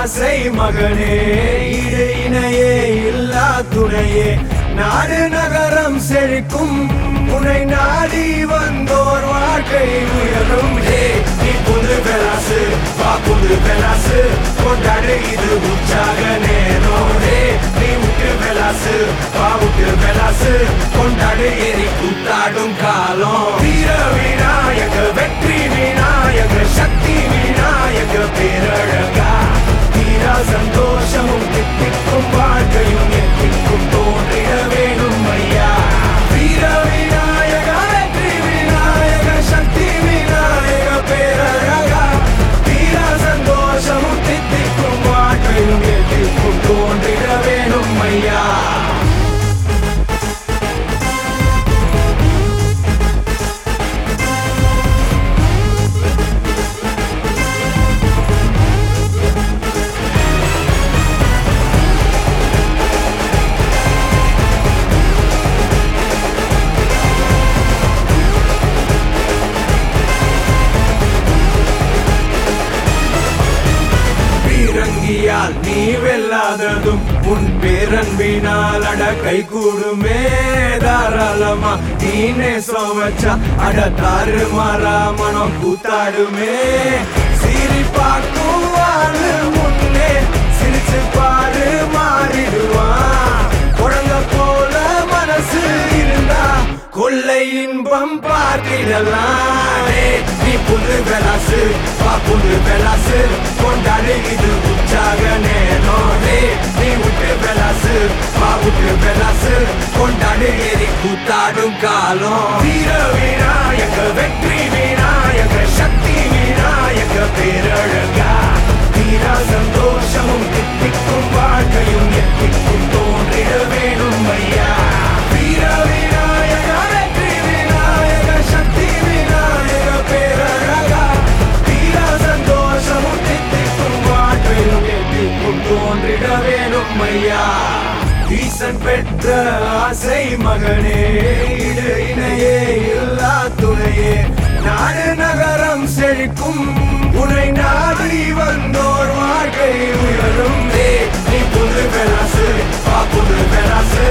ஆசை மகனே இடு இணையே இல்லா துணையே நாடு நகரம் செழிக்கும் உன்னை நாடி வந்தோர் வாழ்க்கை உயரும் ஹே நீ புது பெலாசு வா புது பெலாசு கொண்டாடு இது உற்சாக நேரம் ஹே நீ விட்டு பெலாசு வா விட்டு பெலாசு கொண்டாடு எரி கூத்தாடும் காலம் வீர விநாயக வெற்றி விநாயக சக்தி விநாயக பேரழகா தீரா சந்தோஷமும் தித்திக்கும் வாழ்க்கையும் எத்திக்கும் தோன்றிட வேணும் ஐயா வீர விநாயக வெற்றி விநாயக சக்தி விநாயக பேரழகா தீரா சந்தோஷமும் தித்திக்கும் வாழ்க்கையும் எத்திக்கும் தோன்றிட வேணும் ஐயா பீரங்கியால் நீ வெல்லாததும் உன் பேரன்பினால் அட கை கூடுமே தாராளமா நீ நேசம் வச்சா அட தாறு மாறா மனம் கூத்தாடுமே சிரி பார்க்கும் ஆளு முன்னே சிரிச்சு பாரு மாறிடுவான் குழந்தை போல மனசு இருந்தா கொள்ளை இன்பம் பார்த்திடலாம் ஏய், நீ புது பெலாசு வா புது பெலாசு கொண்டாடு இது உற்சாக நேரம் ஏய், நீ விட்டு பெலாசு வா விட்டு பெலாசு கொண்டாடு எரி கூத்தாடும் காலம் வீர விநாயக வெற்றி விநாயக சக்தி விநாயக பேரழகா தீரா சந்தோஷமும் தித்திக்கும் வாழ்க்கையும் எத்திக்கும் தோன்றிட வேணும் ஐயா வீர விநாயக வெற்றி விநாயக சக்தி விநாயக பேரழகா தீரா சந்தோஷமும் தித்திக்கும் வாழ்க்கையும் எத்திக்கும் தோன்றிட வேணும் ஐயா ஈசன் பெற்ற ஆசை மகனே இடு இணையே இல்லா துணையே நாடு நகரம் செழிக்கும் உன்னை நாடி வந்தோர் வாழ்க்கை உயரும் ஏய், நீ புது பெலாசு வா புது பெலாசு